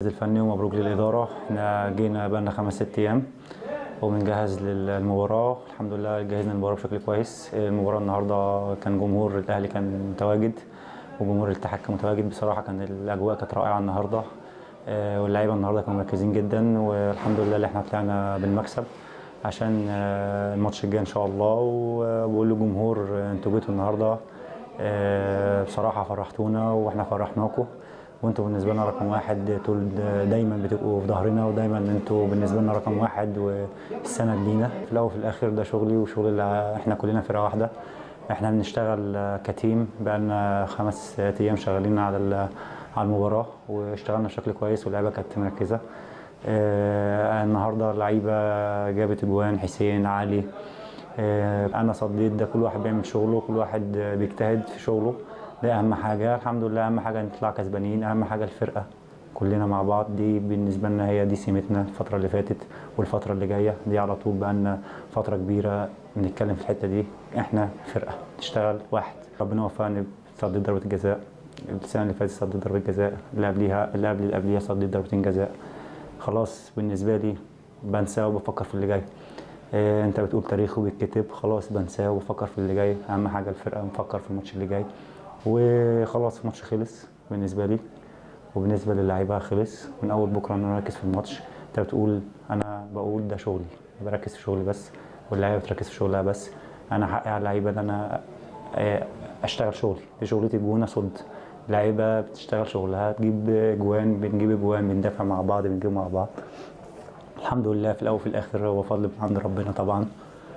الفني ومبروك للإدارة احنا جينا بقالنا خمس ست أيام وبنجهز للمباراة الحمد لله جهزنا المباراة بشكل كويس المباراة النهاردة كان جمهور الأهلي كان متواجد وجمهور الاتحاد كان متواجد بصراحة كان الأجواء كانت رائعة النهاردة آه، واللعيبة النهاردة كانوا مركزين جدا والحمد لله اللي احنا طلعنا بالمكسب عشان آه، الماتش الجاي إن شاء الله وبقول للجمهور آه، انتوا جيتوا النهاردة آه، بصراحة فرحتونا واحنا فرحناكم وانتوا بالنسبه لنا رقم واحد طول دايما بتبقوا في ظهرنا ودايما انتوا بالنسبه لنا رقم واحد والسند لينا في الاول وفي الاخر ده شغلي وشغل اللي احنا كلنا فرقه واحده احنا بنشتغل كتيم بقالنا خمس ايام شغالين على ال- على المباراه واشتغلنا بشكل كويس واللعيبه كانت مركزه آه، النهارده اللعيبه جابت اجوان حسين علي آه، انا صديت ده كل واحد بيعمل شغله كل واحد آه، بيجتهد في شغله ده اهم حاجه الحمد لله اهم حاجه نطلع كسبانين اهم حاجه الفرقه كلنا مع بعض دي بالنسبه لنا هي دي سمتنا الفتره اللي فاتت والفتره اللي جايه دي على طول بقالنا فتره كبيره بنتكلم في الحته دي احنا فرقه نشتغل واحد ربنا وفقني بتصدي ضربه الجزاء السنه اللي فاتت صديت ضربه جزاء اللي قبليها اللي قبل اللي قبليها صديت ضربتين جزاء خلاص بالنسبه لي بنساه وبفكر في اللي جاي إيه انت بتقول تاريخه بيتكتب خلاص بنساه وبفكر في اللي جاي اهم حاجه الفرقه نفكر في الماتش اللي جاي وخلاص الماتش خلص بالنسبه لي وبالنسبه للعيبه خلص من اول بكره انا مركز في الماتش انت بتقول انا بقول ده شغلي بركز في شغلي بس واللعيبه بتركز في شغلها بس انا حقي على اللعيبه ان انا آه، اشتغل شغلي دي شغلتي جون اصد اللعيبه بتشتغل شغلها تجيب جوان بنجيب جوان بندافع مع بعض بنجيب مع بعض الحمد لله في الاول وفي الاخر هو فضل من عند ربنا طبعا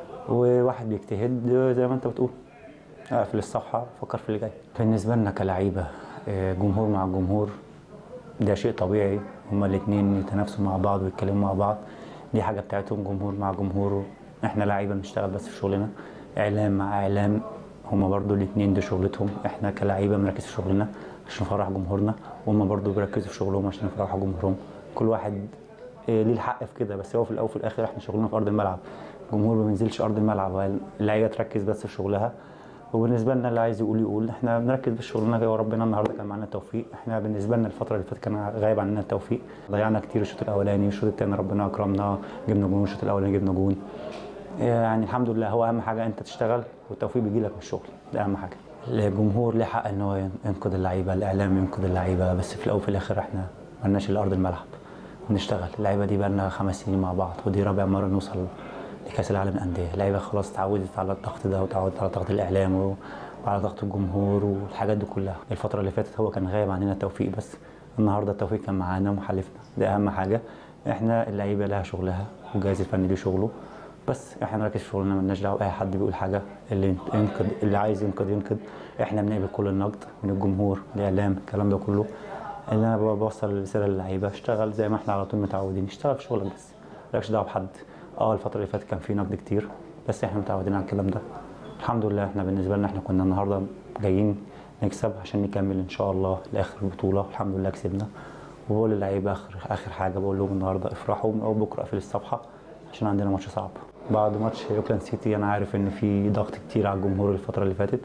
وواحد بيجتهد زي ما انت بتقول اقفل الصفحه فكر في اللي جاي بالنسبه لنا كلعيبه آه، جمهور مع جمهور ده شيء طبيعي هما الاثنين يتنافسوا مع بعض ويتكلموا مع بعض دي حاجه بتاعتهم جمهور مع جمهور احنا لعيبه بنشتغل بس في شغلنا اعلام مع اعلام هما برضو الاثنين دي شغلتهم احنا كلعيبه بنركز في شغلنا عشان نفرح جمهورنا وهما برضو بيركزوا في شغلهم عشان يفرحوا جمهورهم كل واحد إيه ليه الحق في كده بس هو في الاول وفي الاخر احنا شغلنا في ارض الملعب الجمهور ما بينزلش ارض الملعب اللعيبه تركز بس في شغلها وبالنسبه لنا اللي عايز يقول يقول احنا بنركز في شغلنا وربنا النهارده كان معانا التوفيق احنا بالنسبه لنا الفتره اللي فاتت كان غايب عننا التوفيق ضيعنا كتير الشوط الاولاني والشوط الثاني ربنا اكرمنا جبنا جون الشوط الاولاني جبنا جون يعني الحمد لله هو اهم حاجه انت تشتغل والتوفيق بيجي لك من الشغل ده اهم حاجه الجمهور ليه حق ان هو ينقذ اللعيبه الاعلام ينقذ اللعيبه بس في الاول وفي الاخر احنا مالناش الا ارض الملعب بنشتغل اللعيبه دي بقى لنا خمس سنين مع بعض ودي رابع مره نوصل لكاس العالم للانديه اللعيبه خلاص اتعودت على الضغط ده وتعودت على ضغط الاعلام و- وعلى ضغط الجمهور والحاجات دي كلها الفتره اللي فاتت هو كان غايب عننا التوفيق بس النهارده التوفيق كان معانا ومحلفنا ده اهم حاجه احنا اللعيبه لها شغلها والجهاز الفني ليه شغله بس احنا نركز في شغلنا مالناش دعوه اي حد بيقول حاجه اللي ينقد اللي عايز ينقد ينقد احنا بنقبل كل النقد من الجمهور الاعلام الكلام ده كله اللي انا بوصل الرساله للعيبه اشتغل زي ما احنا على طول متعودين اشتغل في شغلك بس مالكش دعوه بحد اه الفتره اللي فاتت كان في نقد كتير بس احنا متعودين على الكلام ده الحمد لله احنا بالنسبه لنا احنا كنا النهارده جايين نكسب عشان نكمل ان شاء الله لاخر البطوله الحمد لله كسبنا وبقول للعيبه اخر اخر حاجه بقول لهم النهارده افرحوا من اول بكره اقفل الصفحه عشان عندنا ماتش صعب بعد ماتش اوكلاند سيتي انا عارف ان في ضغط كتير على الجمهور الفتره اللي فاتت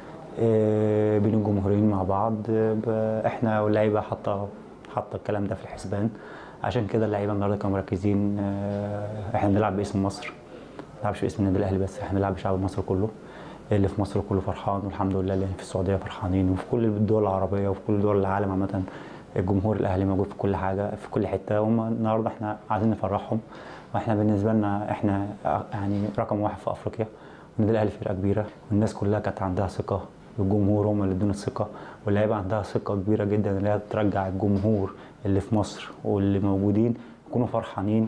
إيه، بين الجمهورين مع بعض ب- احنا واللعيبه حاطه حاطه الكلام ده في الحسبان عشان كده اللعيبه النهارده كانوا مركزين آه، احنا بنلعب باسم مصر ما بنلعبش باسم النادي الاهلي بس احنا بنلعب بشعب مصر كله اللي في مصر كله فرحان والحمد لله اللي في السعوديه فرحانين وفي كل الدول العربيه وفي كل دول العالم عامه الجمهور الاهلي موجود في كل حاجه في كل حته هم النهارده احنا عايزين نفرحهم واحنا بالنسبه لنا احنا يعني رقم واحد في افريقيا والنادي الاهلي فرقه كبيره والناس كلها كانت عندها ثقه الجمهور هم اللي ادونا الثقه واللعيبه عندها ثقه كبيره جدا ان هي ترجع الجمهور اللي في مصر واللي موجودين يكونوا فرحانين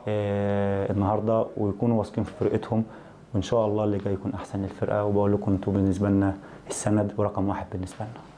آه النهارده ويكونوا واثقين في فرقتهم وان شاء الله اللي جاي يكون احسن للفرقه وبقول لكم انتوا بالنسبه لنا السند ورقم واحد بالنسبه لنا